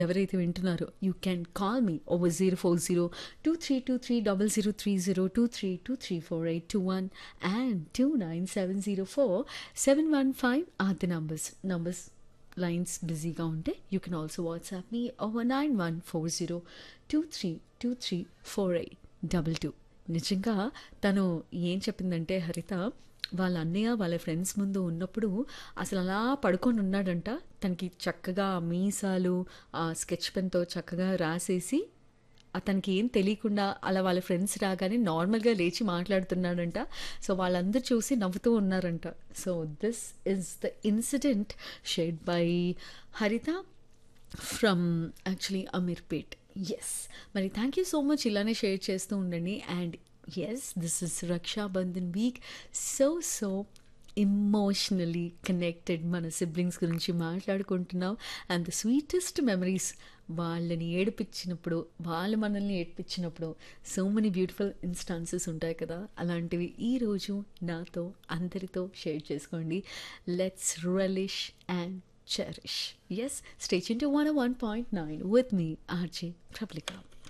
ఎవరైతే వింటున్నారో you can call me over zero four zero two three two three double zero three zero two three two three four eight two one and two nine seven zero four seven one five are the numbers numbers lines బిజీగా ఉంటే you can also WhatsApp me over nine one four zero two three two three four eight double two నిజంగా తను ఏం చెప్పిందంటే హరిత వాళ్ళ అన్నయ్య వాళ్ళ ఫ్రెండ్స్ ముందు ఉన్నప్పుడు అసలు అలా పడుకొని ఉన్నాడంట తనకి చక్కగా ఆ మీసాలు ఆ స్కెచ్ పెన్తో చక్కగా రాసేసి అతనికి ఏం తెలియకుండా అలా వాళ్ళ ఫ్రెండ్స్ రాగానే నార్మల్గా లేచి మాట్లాడుతున్నాడంట సో వాళ్ళందరూ చూసి నవ్వుతూ ఉన్నారంట so this is the incident shared by Haritha from actually Ameerpet yes మరి థ్యాంక్ యూ సో మచ్ ఇలానే షేర్ చేస్తూ ఉండండి and yes this is Rakshabandhan week so so emotionally connected మన సిబ్లింగ్స్ గురించి మాట్లాడుకుంటున్నాం అండ్ ద స్వీటెస్ట్ మెమరీస్ వాళ్ళని ఏడిపించినప్పుడు వాళ్ళు మనల్ని ఏడిపించినప్పుడు సో మెనీ బ్యూటిఫుల్ ఇన్స్టాన్సెస్ ఉంటాయి కదా అలాంటివి ఈరోజు నాతో అందరితో షేర్ చేసుకోండి let's relish and cherish. Yes, stay tuned to 101.9 with me, RJ Prablika.